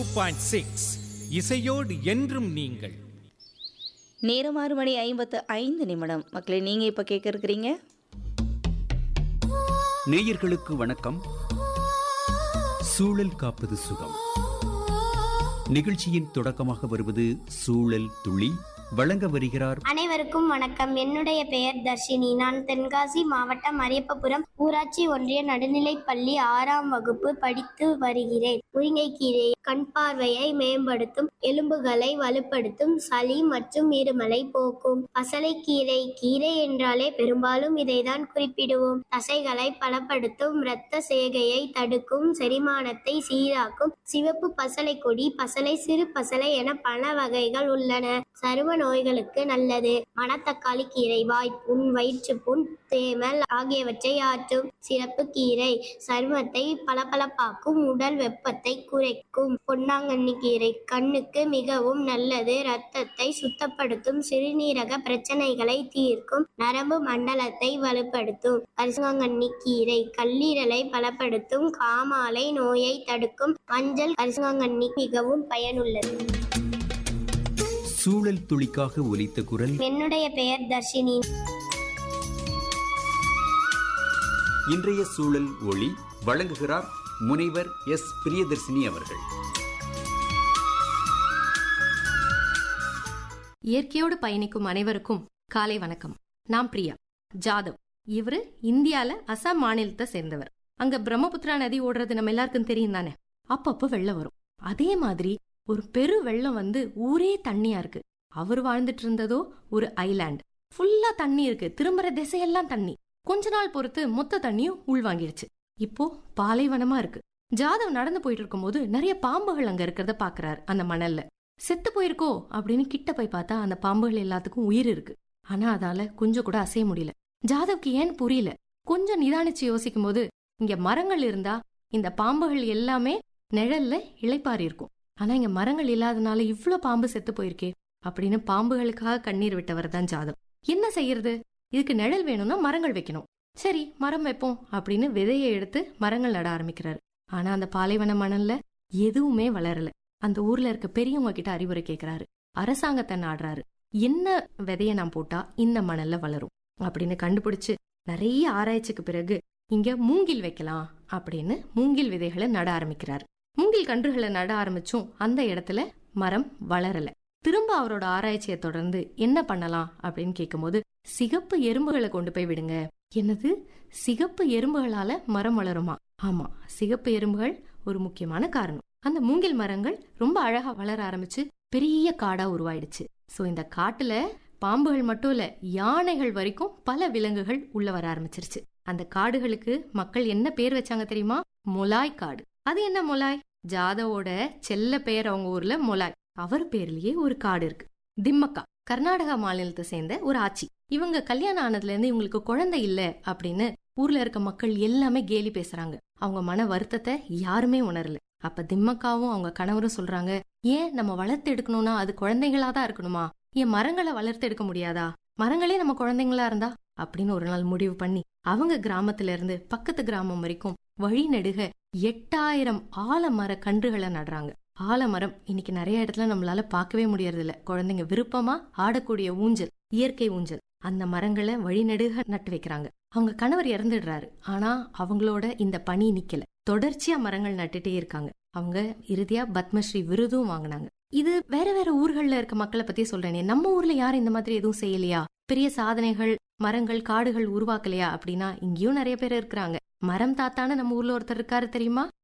point six இசையோடு என்றும் நீங்கள் நேரம் ஆறு மணி ஐம்பத்து ஐந்து நிமிடம் மக்களே நீங்கள் இப்போ கேட்க இருக்கிறீங்க நேயர்களுக்கு வணக்கம் சூழல் காப்பது சுகம் நிகழ்ச்சியின் தொடக்கமாக வருவது சூழல் துளி வழங்க வருகிறார் அனைவருக்கும் வணக்கம் என்னுடைய பெயர் தர்ஷினி நான் தென்காசி மாவட்டம் அரியப்பபுரம் ஊராட்சி ஒன்றிய நடுநிலைப் பள்ளி ஆறாம் வகுப்பு படித்து வருகிறேன் முருங்கைக்கீரை கண் பார்வையை மேம்படுத்தும் எலும்புகளை வலுப்படுத்தும் சளி மற்றும் இருமலை போக்கும் பசலைக்கீரை கீரை என்றாலே பெரும்பாலும் இதைதான் குறிப்பிடுவோம் தசைகளை பலப்படுத்தும் இரத்த சேகையை தடுக்கும் செரிமானத்தை சீராக்கும் சிவப்பு பசலை கொடி பசலை சிறு பசலை என பல வகைகள் உள்ளன சரும நோய்களுக்கு நல்லது மணத்தக்காளி கீரை வாய்ப்புண் வயிற்றுப்புண் தேமல் ஆகியவற்றை ஆற்றும் சிறப்பு கீரை சருமத்தை பளபளப்பாக்கும் உடல் வெப்பத்தை குறைக்கும் பொன்னாங்கண்ணி கீரை கண்ணுக்கு மிகவும் நல்லது இரத்தத்தை சுத்தப்படுத்தும் சிறுநீரக பிரச்சனைகளை தீர்க்கும் நரம்பு மண்டலத்தை வலுப்படுத்தும் கரிசலாங்கண்ணி கீரை கல்லீரலை பலப்படுத்தும் காமாலை நோயை தடுக்கும் மஞ்சள் கரிசலாங்கண்ணி மிகவும் பயனுள்ளது சூழல் துளிக்காக ஒலித்த குரல் என்னுடைய பெயர் தர்ஷினி இன்றைய சூழல் ஒளி வழங்குகிறார் முனைவர் எஸ் பிரியதர்சினி அவர்கள் இயற்கையோடு பயணிக்கும் அனைவருக்கும் காலை வணக்கம் நான் பிரியா ஜாதவ் இவரு இந்தியால அசாம் மாநிலத்தை சேர்ந்தவர் அங்க பிரம்மபுத்திரா நதி ஓடுறது நம்ம எல்லாருக்கும் தெரியும் தானே அப்பப்போ வெள்ளம் வரும் அதே மாதிரி ஒரு பெரு வெள்ளம் வந்து ஊரே தண்ணியா இருக்கு அவர் வாழ்ந்துட்டு இருந்ததோ ஒரு ஐலாண்ட் ஃபுல்லா தண்ணி இருக்கு திரும்புற திசையெல்லாம் தண்ணி கொஞ்ச நாள் பொறுத்து மொத்த தண்ணியும் உள்வாங்கிடுச்சு இப்போ பாலைவனமா இருக்கு ஜாதவ் நடந்து போயிட்டு இருக்கும்போது நிறைய பாம்புகள் அங்க இருக்கிறத பாக்குறாரு அந்த மணல்ல செத்து போயிருக்கோ அப்படின்னு கிட்ட போய் பார்த்தா அந்த பாம்புகள் எல்லாத்துக்கும் உயிர் இருக்கு ஆனா அதால கொஞ்சம் கூட அசைய முடியல ஜாதவ்க்கு ஏன் புரியல கொஞ்சம் நிதானிச்சு யோசிக்கும் போது இங்க மரங்கள் இருந்தா இந்த பாம்புகள் எல்லாமே நிழல்ல இளைப்பாரி இருக்கும் ஆனா இங்க மரங்கள் இல்லாதனால இவ்ளோ பாம்பு செத்து போயிருக்கே அப்படின்னு பாம்புகளுக்காக கண்ணீர் விட்டவர் தான் ஜாதவ் என்ன செய்யறது இதுக்கு நிழல் வேணும்னா மரங்கள் வைக்கணும் சரி மரம் வைப்போம் அப்படின்னு விதையை எடுத்து மரங்கள் நட ஆரம்பிக்கிறாரு ஆனா அந்த பாலைவன மணல்ல எதுவுமே வளரல அந்த ஊர்ல இருக்க பெரியவங்க கிட்ட அறிவுரை கேக்குறாரு அரசாங்கத்தை நாடுறாரு என்ன விதைய நான் போட்டா இந்த மணல்ல வளரும் அப்படின்னு கண்டுபிடிச்சு நிறைய ஆராய்ச்சிக்கு பிறகு இங்க மூங்கில் வைக்கலாம் அப்படின்னு மூங்கில் விதைகளை நட ஆரம்பிக்கிறாரு மூங்கில் கன்றுகளை நட ஆரம்பிச்சும் அந்த இடத்துல மரம் வளரல திரும்ப அவரோட ஆராய்ச்சியை தொடர்ந்து என்ன பண்ணலாம் அப்படின்னு கேட்கும்போது சிகப்பு எறும்புகளை கொண்டு போய் விடுங்க என்னது சிகப்பு எறும்புகளால மரம் வளருமா ஆமா சிகப்பு எறும்புகள் ஒரு முக்கியமான காரணம் அந்த மூங்கில் மரங்கள் ரொம்ப அழகா வளர ஆரம்பிச்சு பெரிய காடா உருவாயிடுச்சு சோ இந்த காட்டுல பாம்புகள் மட்டும் இல்ல யானைகள் வரைக்கும் பல விலங்குகள் உள்ள வர ஆரம்பிச்சிருச்சு அந்த காடுகளுக்கு மக்கள் என்ன பேர் வச்சாங்க தெரியுமா மொலாய் காடு அது என்ன மொலாய் ஜாதவோட செல்ல பெயர் அவங்க ஊர்ல மொலாய் அவர் பேர்லயே ஒரு காடு இருக்கு திம்மக்கா கர்நாடகா மாநிலத்தை சேர்ந்த ஒரு ஆட்சி இவங்க கல்யாணம் ஆனதுல இருந்து இவங்களுக்கு குழந்தை இல்ல அப்படின்னு ஊர்ல இருக்க மக்கள் எல்லாமே கேலி பேசுறாங்க அவங்க மன வருத்தத்தை யாருமே உணரல அப்ப திம்மக்காவும் அவங்க கணவரும் சொல்றாங்க ஏன் நம்ம வளர்த்து எடுக்கணும்னா அது குழந்தைகளா தான் இருக்கணுமா ஏன் மரங்களை வளர்த்து எடுக்க முடியாதா மரங்களே நம்ம குழந்தைங்களா இருந்தா அப்படின்னு ஒரு நாள் முடிவு பண்ணி அவங்க கிராமத்துல இருந்து பக்கத்து கிராமம் வரைக்கும் வழி நெடுக எட்டாயிரம் ஆலமர கன்றுகளை நடுறாங்க ஆலமரம் இன்னைக்கு நிறைய இடத்துல நம்மளால பார்க்கவே முடியறது இல்ல குழந்தைங்க விருப்பமா ஆடக்கூடிய ஊஞ்சல் இயற்கை ஊஞ்சல் அந்த மரங்களை வழிநெடுக நட்டு வைக்கிறாங்க அவங்க கணவர் இறந்துடுறாரு ஆனா அவங்களோட இந்த பணி நிக்கல தொடர்ச்சியா மரங்கள் நட்டுட்டே இருக்காங்க அவங்க இறுதியா பத்மஸ்ரீ விருதும் வாங்கினாங்க இது வேற வேற ஊர்கள்ல இருக்க மக்களை பத்தி சொல்றேனே நம்ம ஊர்ல யாரும் இந்த மாதிரி எதுவும் செய்யலையா பெரிய சாதனைகள் மரங்கள் காடுகள் உருவாக்கலையா அப்படின்னா இங்கேயும் நிறைய பேர் இருக்கிறாங்க மரம் தாத்தான்னு நம்ம ஊர்ல ஒருத்தர் இருக்காரு தெரியுமா